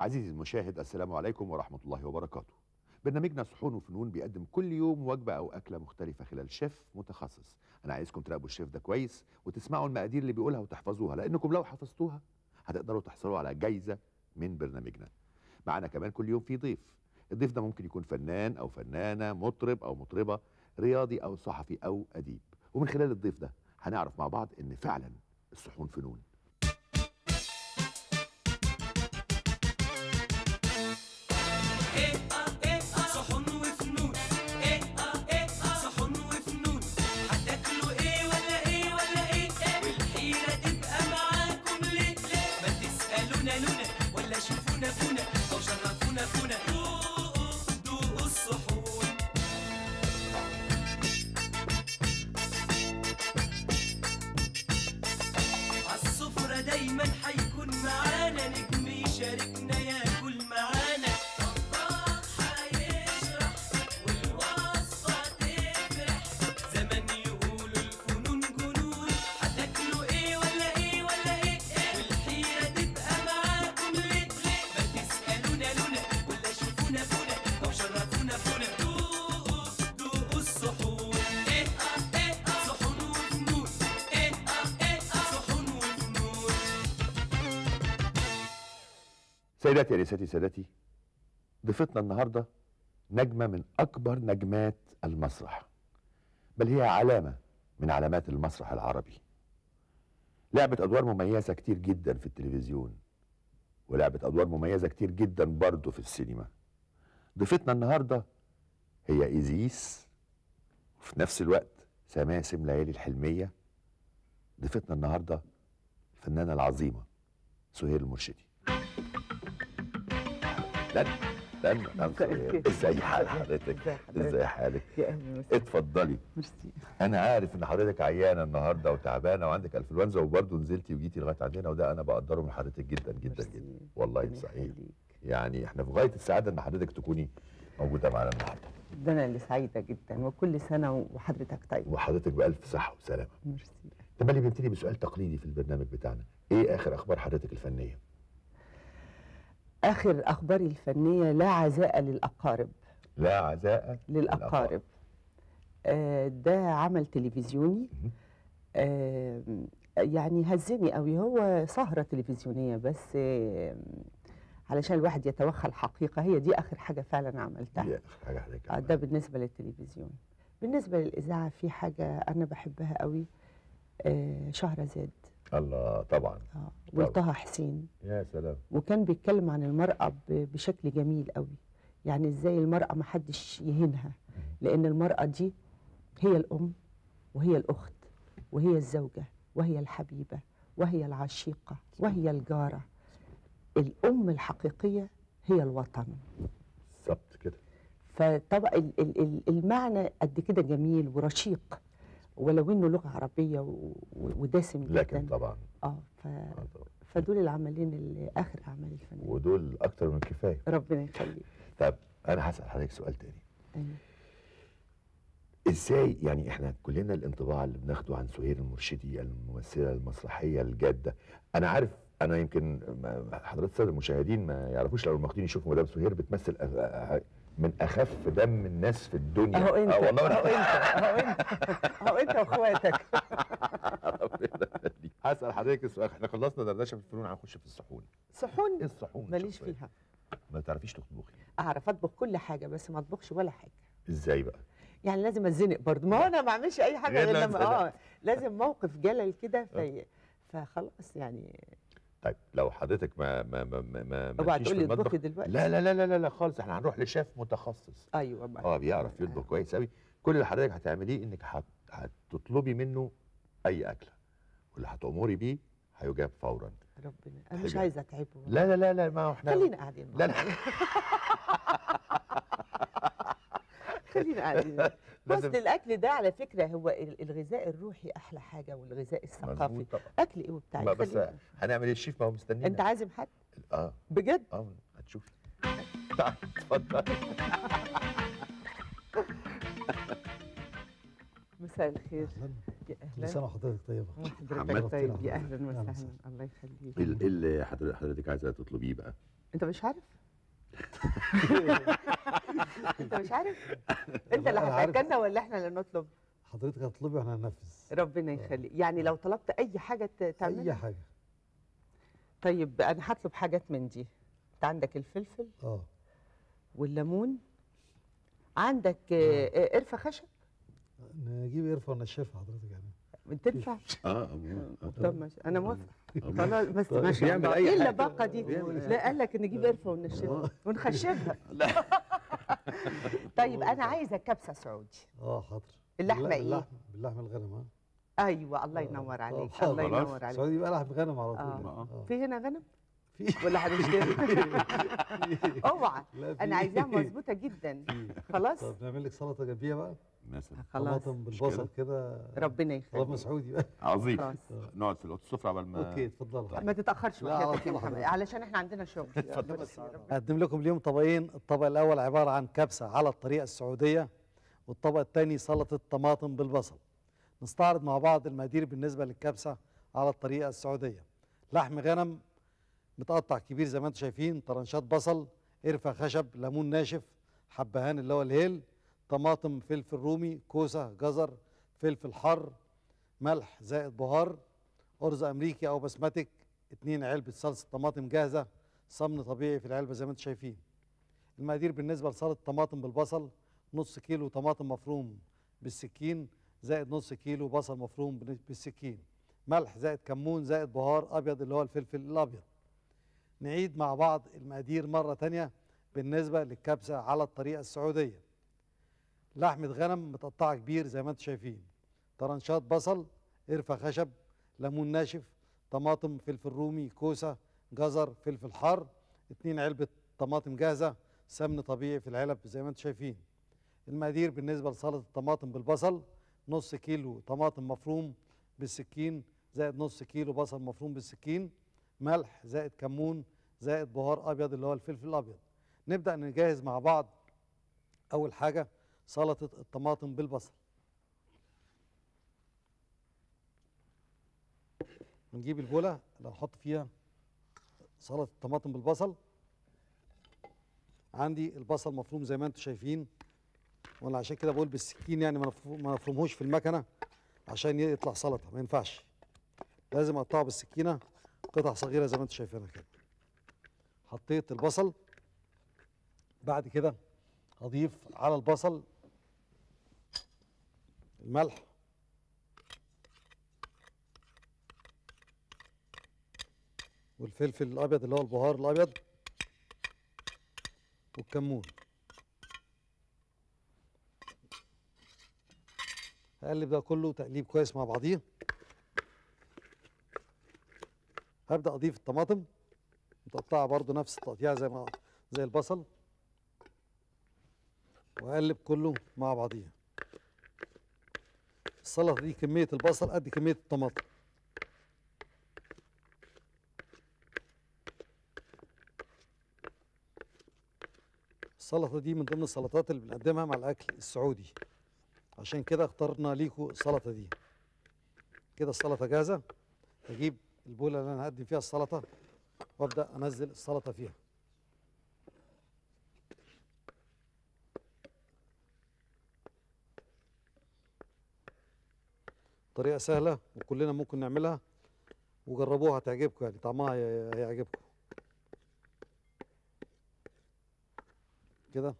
عزيزي المشاهد السلام عليكم ورحمة الله وبركاته برنامجنا صحون وفنون بيقدم كل يوم وجبة أو أكلة مختلفة خلال شيف متخصص أنا عايزكم تراقبوا الشيف ده كويس وتسمعوا المقادير اللي بيقولها وتحفظوها لأنكم لو حفظتوها هتقدروا تحصلوا على جايزة من برنامجنا معانا كمان كل يوم في ضيف الضيف ده ممكن يكون فنان أو فنانة مطرب أو مطربة رياضي أو صحفي أو أديب ومن خلال الضيف ده هنعرف مع بعض إن فعلا الصحون فنون ايه اه ايه اه صحون وفنون ايه اه ايه اه صحون وفنون هتاكلوا ايه ولا ايه ولا ايه ايه والحيرة تبقى معاكم ليه ليه ما تسألونا لونا ولا شوفونا فونا او شرفونا فونا دوقوا دوقوا الصحون عالسفرة دايما حيكون معانا نجم يشاركنا ياكل معانا طباخ حيشرح والوصفة تفرح زمان يقولوا الفنون جنون هتاكلوا ايه ولا ايه ولا ايه ايه والحيرة تبقى معاكم ليه ليه ما تسألونا لونا ولا شوفونا فونا او شرفونا فونا دوقوا دوقوا الصحون ايه اه ايه اه صحون وفنون ايه اه ايه اه صحون وفنون سيداتي انساتي سادتي ضيفتنا النهارده نجمه من اكبر نجمات المسرح بل هي علامه من علامات المسرح العربي لعبت ادوار مميزه كتير جدا في التلفزيون ولعبت ادوار مميزه كتير جدا برضه في السينما ضيفتنا النهارده هي ايزيس وفي نفس الوقت سماسم ليالي الحلميه ضيفتنا النهارده الفنانه العظيمه سهير المرشدي لن لن مساء ازاي حال حضرتك ازي حضرتك؟ ازاي حالك يا اهلا وسهلا اتفضلي ميرسي انا عارف ان حضرتك عيانه النهارده وتعبانه وعندك انفلونزا وبرضه نزلتي وجيتي لغايه عندنا وده انا بقدره من حضرتك جدا جدا ميرسي. جدا والله ربنا صحيح يخليك. يعني احنا في غايه السعاده ان حضرتك تكوني موجوده معانا النهارده ده انا اللي سعيده جدا وكل سنه وحضرتك طيب وحضرتك بالف صحه وسلامه ميرسي طب اللي بنبتدي بسؤال تقليدي في البرنامج بتاعنا ايه اخر اخبار حضرتك الفنيه اخر اخباري الفنيه لا عزاء للاقارب لا عزاء للاقارب آه ده عمل تلفزيوني مهم. آه يعني هزني قوي هو سهره تلفزيونيه بس آه علشان الواحد يتوخى الحقيقه هي دي اخر حاجه فعلا عملتها دي اخر حاجه حضرتك آه، ده عملتها. بالنسبة للتلفزيون بالنسبة للإذاعة في حاجة أنا بحبها قوي آه، شهرزاد الله طبعا آه، وطه حسين يا سلام وكان بيتكلم عن المرأة ب- بشكل جميل قوي يعني إزاي المرأة ما حدش يهينها لأن المرأة دي هي الأم وهي الأخت وهي الزوجة وهي الحبيبة وهي العشيقة وهي الجارة الأم الحقيقية هي الوطن بالظبط كده فطبعا ال- ال- ال- المعنى قد كده جميل ورشيق ولو انه لغه عربيه و- و- ودسم جدا لكن طبعا اه ف... آه طبعاً. فدول العملين اللي اخر اعمال الفنيه ودول اكتر من كفايه ربنا يخليك طب انا هسال حضرتك سؤال تاني أيوة. ازاي يعني احنا كلنا الانطباع اللي بناخده عن سهير المرشدي الممثله المسرحيه الجاده انا عارف انا يمكن ما- حضرات الساده المشاهدين ما يعرفوش لو واخدين يشوفوا مدام سهير بتمثل أ- أ- من اخف دم الناس في الدنيا اهو انت اه والله اهو أنا- انت اهو انت اهو انت واخواتك ربنا يخليك. هسال حضرتك السؤال احنا خلصنا دردشه في الفنون هنخش في الصحون ايه صحون الصحون ماليش شخصياً؟ فيها ما تعرفيش تطبخي اعرف اطبخ كل حاجه بس ما اطبخش ولا حاجه ازاي بقى يعني لازم اتزنق برضه ما هو انا ما بعملش اي حاجه غير غير لما لما اه لازم موقف جلل كده في فخلاص يعني طيب لو حضرتك ما ما ما ما, ما اوعى مالكيش تقول في لي المطبخ اطبخي دلوقتي لا لا لا لا لا, لا خالص احنا هنروح لشيف متخصص ايوه بقى اه بيعرف يطبخ كويس قوي كل اللي حضرتك هتعمليه انك هت- هتطلبي منه اي اكله واللي هتأمري بيه هيجاب فورا ربنا انا مش حلو. عايزه اتعبه لا لا لا لا ما هو احنا خلينا قاعدين مع لا لا خلينا قاعدين لازم- اصل الاكل ده على فكره هو ال- الغذاء الروحي احلى حاجه والغذاء الثقافي مظبوط طبعا اكل ايه وبتاع ما بس خلينا- هنعمل ايه الشيف ما هو مستنينا انت عازم حد اه بجد اه هتشوفي تعال اتفضل مساء الخير أهلاً. يا كل اهلا سنه وحضرتك طيبه حضرتك عمال طيب تلعب. يا اهلا أهلاً وسهلا وسهلاً. الله يخليك ايه ال- إيه اللي حضرتك حضرتك عايزه تطلبيه بقى انت مش عارف انت مش عارف انت اللي أنا عارف. هتاكلنا ولا احنا اللي نطلب حضرتك هتطلبي واحنا هننفذ ربنا يخليك يعني لو طلبت اي حاجه ت- اي تعملها حاجه طيب انا هطلب حاجات من دي انت عندك الفلفل اه والليمون عندك آه، آه، قرفه خشب نجيب قرفه ونشفها حضرتك يعني بتنفع اه طب ماشي انا موافقه خلاص بس طيب. ما شاء بيعمل الله أي ايه حاجة. اللباقه دي بيعمل لا قال لك نجيب قرفه ونشفها ونخشبها طيب انا عايزه كبسه سعودي اه حاضر اللحمة بالله- إيه؟ باللحم باللحم الغنم ها ايوه الله ينور آه، عليك حاضر. الله خلاص. ينور عليك السعودي يبقى لحم غنم على طول آه. آه. في هنا غنم في ولا هنشتري اوعى لا، في. انا عايزاها مظبوطه جدا خلاص طب نعمل لك سلطه جنبيها بقى مثلا خلاص طماطم بالبصل كده ربنا طلبنا يخليك سعودي بقى عظيم خلاص. نقعد في الأوضة السفرة قبل ما اوكي اتفضلوا ما تتاخرش لا، على وحياتك يا طول محمد حضرتك. علشان احنا عندنا شغل ميرسي. هقدم لكم اليوم طبقين الطبق الاول عباره عن كبسه على الطريقه السعوديه والطبق الثاني سلطه طماطم بالبصل نستعرض مع بعض المقادير بالنسبه للكبسه على الطريقه السعوديه لحم غنم متقطع كبير زي ما انتم شايفين طرنشات بصل قرفه خشب ليمون ناشف حبهان اللي هو الهيل طماطم فلفل رومي كوسه جزر فلفل حر ملح زائد بهار ارز امريكي او بسمتك اتنين علبه صلصه طماطم جاهزه سمن طبيعي في العلبه زي ما انتم شايفين المقادير بالنسبه لسلطه طماطم بالبصل نص كيلو طماطم مفروم بالسكين زائد نص كيلو بصل مفروم بن- بالسكين ملح زائد كمون زائد بهار ابيض اللي هو الفلفل الابيض نعيد مع بعض المقادير مره تانية بالنسبه للكبسه على الطريقه السعوديه لحمه غنم متقطعه كبير زي ما انتم شايفين طرنشات بصل قرفه خشب ليمون ناشف طماطم فلفل رومي كوسه جزر فلفل حار اتنين علبه طماطم جاهزه سمن طبيعي في العلب زي ما انتم شايفين المقادير بالنسبه لسلطه الطماطم بالبصل نص كيلو طماطم مفروم بالسكين زائد نص كيلو بصل مفروم بالسكين ملح زائد كمون زائد بهار ابيض اللي هو الفلفل الابيض نبدا نجهز مع بعض اول حاجه سلطه الطماطم بالبصل نجيب البوله اللي هنحط فيها سلطه الطماطم بالبصل عندي البصل مفروم زي ما انتم شايفين وانا عشان كده بقول بالسكين يعني ما نفرو- ما نفرمهوش في المكنه عشان يطلع سلطه ما ينفعش لازم اقطعه بالسكينه قطع صغيره زي ما انتم شايفينها كده حطيت البصل بعد كده هضيف على البصل الملح والفلفل الابيض اللي هو البهار الابيض والكمون هقلب ده كله تقليب كويس مع بعضيه هبدا اضيف الطماطم متقطعه برضو نفس التقطيع زي ما زي البصل واقلب كله مع بعضيه السلطه دي كميه البصل قد كميه الطماطم السلطه دي من ضمن السلطات اللي بنقدمها مع الاكل السعودي عشان كده اخترنا ليكوا السلطه دي كده السلطه جاهزه اجيب البوله اللي انا هقدم فيها السلطه وابدا انزل السلطه فيها طريقه سهله وكلنا ممكن نعملها وجربوها هتعجبكم يعني طعمها هي- هيعجبكم كده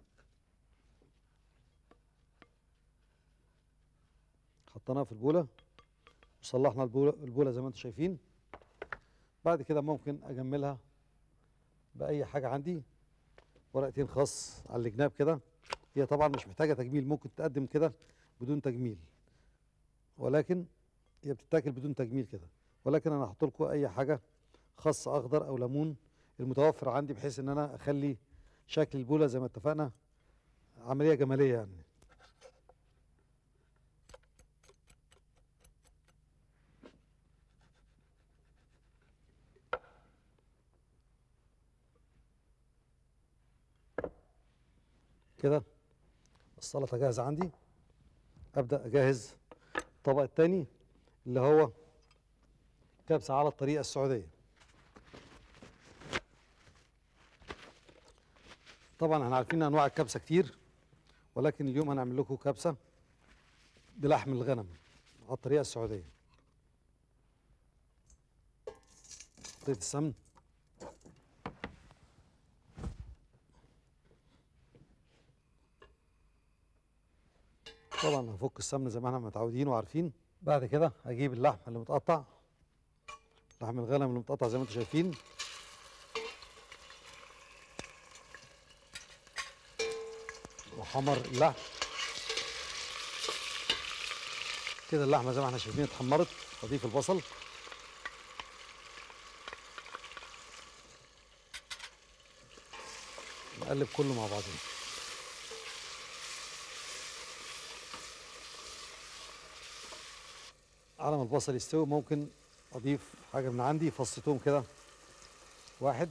حطيناها في البوله وصلحنا البوله البوله زي ما انتم شايفين بعد كده ممكن اجملها باي حاجه عندي ورقتين خاص على الجناب كده هي طبعا مش محتاجه تجميل ممكن تقدم كده بدون تجميل ولكن هي بتتاكل بدون تجميل كده ولكن انا هحط لكم اي حاجه خاص اخضر او ليمون المتوفر عندي بحيث ان انا اخلي شكل البوله زي ما اتفقنا عمليه جماليه يعني كده السلطه جاهزه عندي ابدا اجهز الطبق الثاني اللي هو كبسه على الطريقه السعوديه طبعا احنا عارفين انواع الكبسه كتير ولكن اليوم هنعمل لكم كبسه بلحم الغنم على الطريقه السعوديه حطيت السمن طبعا هفك السمن زي ما احنا متعودين وعارفين بعد كده هجيب اللحم اللي متقطع لحم الغنم اللي متقطع زي ما انتم شايفين وحمر اللحم كده اللحمه زي ما احنا شايفين اتحمرت اضيف البصل نقلب كله مع بعضين على ما البصل يستوي ممكن اضيف حاجه من عندي فص توم كده واحد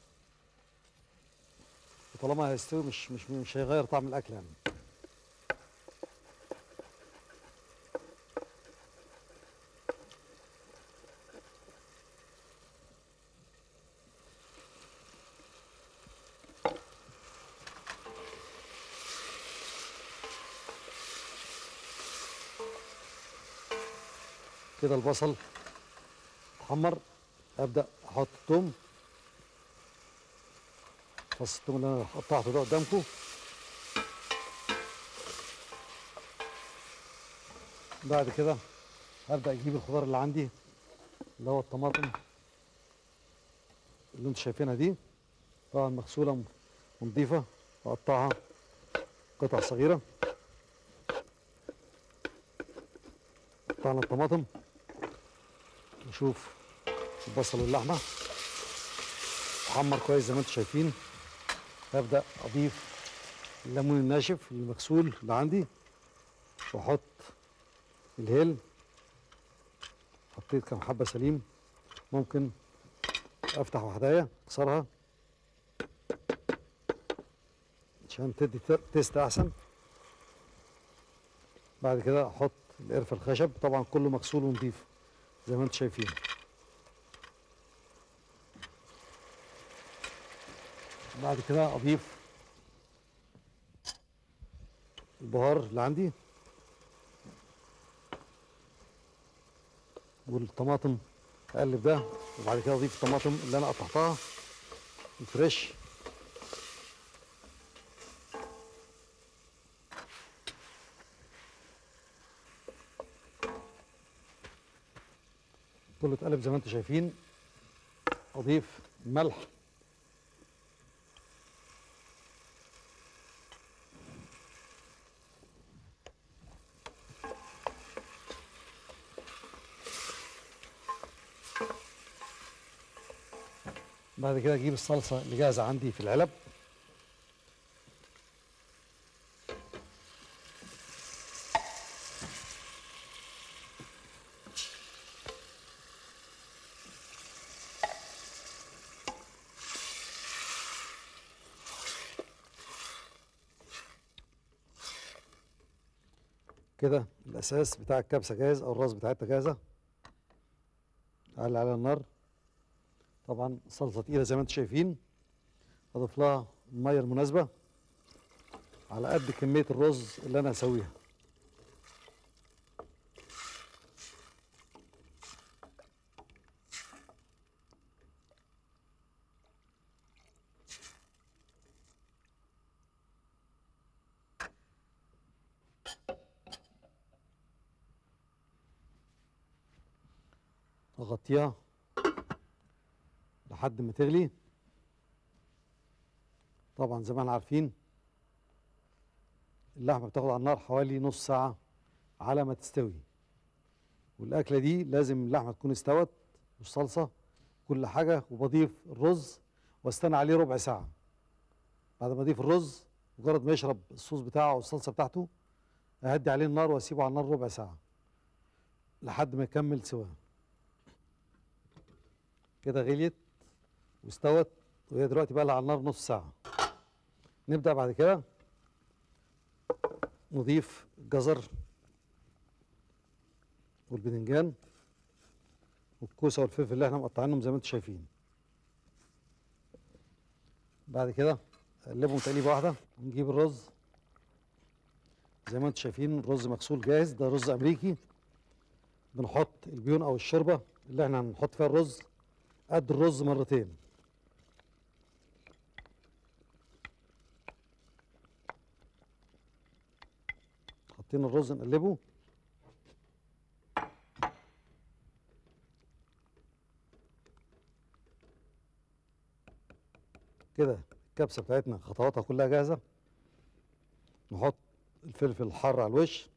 وطالما هيستوي مش مش مش هيغير طعم الاكل يعني كده البصل اتحمر ابدا احط الثوم فص الثوم اللي انا قطعته ده قدامكم بعد كده هبدا اجيب الخضار اللي عندي اللي هو الطماطم اللي انتم شايفينها دي طبعا مغسوله ونضيفه واقطعها قطع صغيره قطعنا الطماطم نشوف البصل واللحمه حمر كويس زي ما انتم شايفين هبدا اضيف الليمون الناشف المغسول اللي عندي واحط الهيل حطيت كام حبه سليم ممكن افتح واحدايه اكسرها عشان تدي ت- تيست احسن بعد كده احط القرفه الخشب طبعا كله مغسول ونضيف زي ما انتم شايفين بعد كده اضيف البهار اللي عندي والطماطم اقلب ده وبعد كده اضيف الطماطم اللي انا قطعتها الفريش كله اتقلب زي ما انتم شايفين اضيف ملح بعد كده اجيب الصلصه اللي جاهزه عندي في العلب كده الاساس بتاع الكبسه جاهز او الراس بتاعتها جاهزه على على النار طبعا صلصه تقيله زي ما انتم شايفين اضيف لها الميه المناسبه على قد كميه الرز اللي انا هسويها اغطيها لحد ما تغلي طبعا زي ما احنا عارفين اللحمه بتاخد على النار حوالي نص ساعه على ما تستوي والاكله دي لازم اللحمه تكون استوت والصلصه كل حاجه وبضيف الرز واستنى عليه ربع ساعه بعد ما اضيف الرز مجرد ما يشرب الصوص بتاعه والصلصه بتاعته اهدي عليه النار واسيبه على النار ربع ساعه لحد ما يكمل سواه كده غليت واستوت وهي دلوقتي بقى لها على النار نص ساعة نبدأ بعد كده نضيف الجزر والبدنجان والكوسة والفلفل اللي احنا مقطعينهم زي ما انتم شايفين بعد كده اقلبهم تقليبه واحده نجيب الرز زي ما انتم شايفين الرز مغسول جاهز ده رز امريكي بنحط البيون او الشوربه اللي احنا هنحط فيها الرز قد الرز مرتين حاطين الرز نقلبه كده الكبسه بتاعتنا خطواتها كلها جاهزه نحط الفلفل الحار على الوش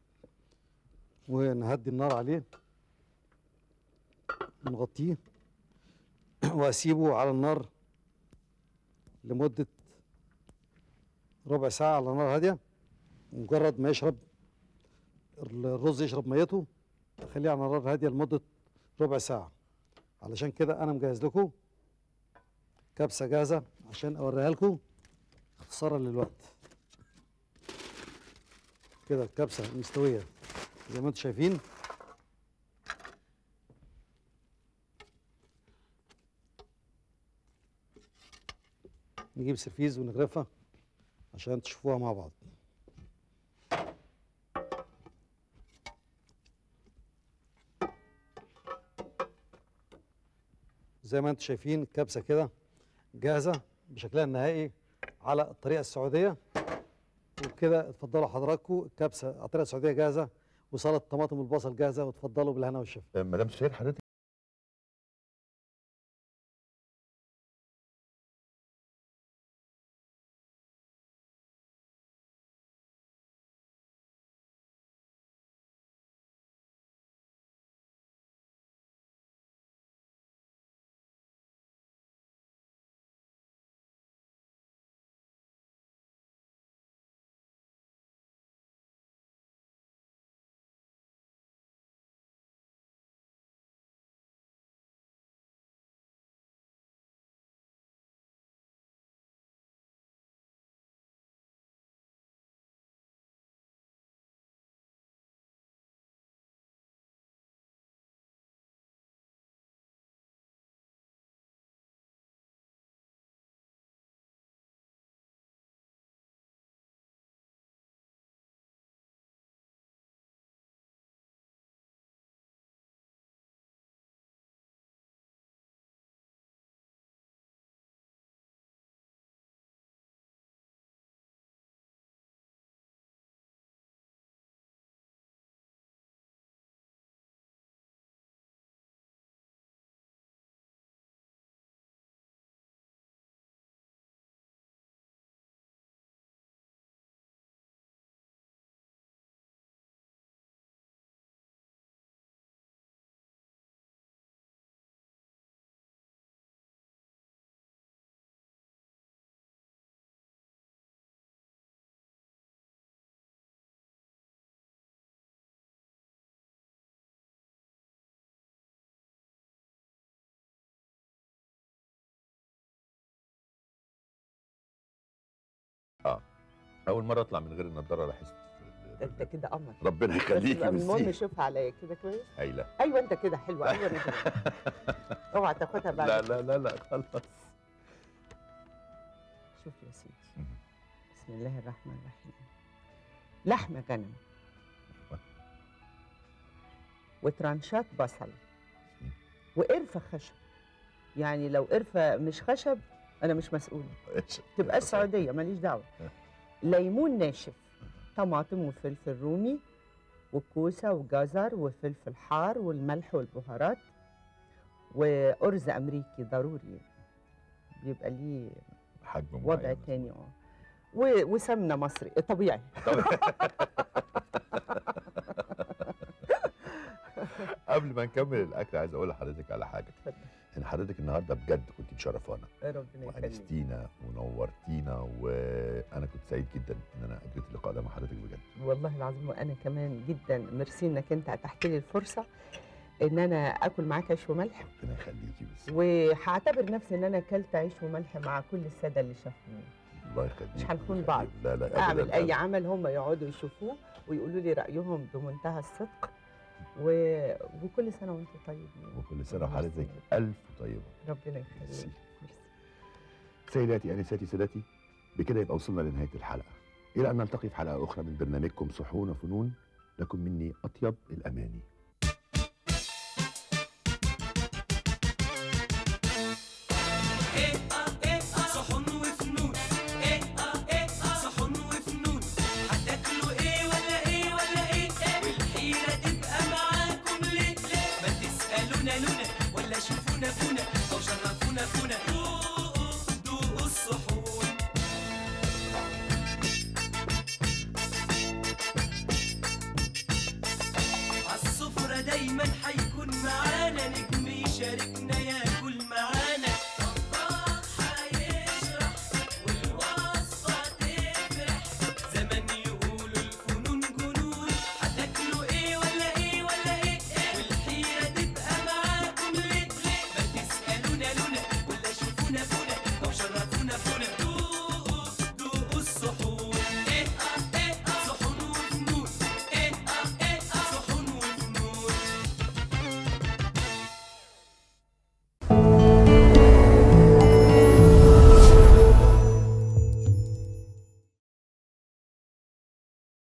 ونهدي النار عليه ونغطيه واسيبه على النار لمده ربع ساعه على نار هاديه مجرد ما يشرب الرز يشرب ميته اخليه على نار هاديه لمده ربع ساعه علشان كده انا مجهز لكم كبسه جاهزه عشان اوريها لكم اختصارا للوقت كده الكبسه مستويه زي ما انتم شايفين نجيب سرفيز ونغرفها عشان تشوفوها مع بعض زي ما انتم شايفين الكبسه كده جاهزه بشكلها النهائي على الطريقه السعوديه وبكده اتفضلوا حضراتكم الكبسه على الطريقه السعوديه جاهزه وسلطه الطماطم والبصل جاهزه وتفضلوا بالهنا والشفا مدام سهير حضرتك اول مره اطلع من غير النضاره لاحظت ده انت كده قمر ربنا بس يخليكي يبقى المهم ميرسي شوفها عليا كده كويس هايله ايوه انت كده حلوه ايوه أنا كده. اوعى تاخدها بعد لا لا لا لا خلاص شوف يا سيدي مهم. بسم الله الرحمن الرحيم لحمة غنم وترانشات بصل وقرفة خشب يعني لو قرفة مش خشب أنا مش مسؤولة تبقى السعودية ماليش دعوة ليمون ناشف طماطم وفلفل رومي وكوسة وجزر وفلفل حار والملح والبهارات وأرز أمريكي ضروري بيبقى ليه حجم وضع معين. تاني اه و- وسمنه مصري طبيعي قبل ما نكمل الاكل عايز اقول لحضرتك على حاجه اتفضل ان حضرتك النهارده بجد كنت مشرفانا ربنا يخليك وانستينا ونورتينا وانا كنت سعيد جدا ان انا اجريت اللقاء ده مع حضرتك بجد والله العظيم وانا كمان جدا ميرسي انك انت اتحت لي الفرصه ان انا اكل معاك عيش وملح ربنا يخليكي بس وهعتبر نفسي ان انا اكلت عيش وملح مع كل الساده اللي شافوني الله يخليك مش هنخون بعض. لا لا أبداً، اعمل اي أبداً. عمل هم يقعدوا يشوفوه ويقولوا لي رايهم بمنتهى الصدق و... وكل سنه وانتم طيبين وكل سنه وحضرتك ميرسي. الف طيبه ربنا ميرسي. يخليك ميرسي. سيداتي انساتي سادتي بكده يبقى وصلنا لنهايه الحلقه الى ان نلتقي في حلقه اخرى من برنامجكم صحون وفنون لكم مني اطيب الاماني ايه اه ايه اه صحن وفنون ايه اه ايه اه صحن وفنون هتاكلوا ايه ولا ايه ولا ايه ايه والحيرة تبقى معاكم ليه ليه ما تسألونا لونا ولا شوفونا فونا او شرفونا فونا دوقوا دوقوا الصحون عالسفرة دايما حيكون معانا نجم يشاركنا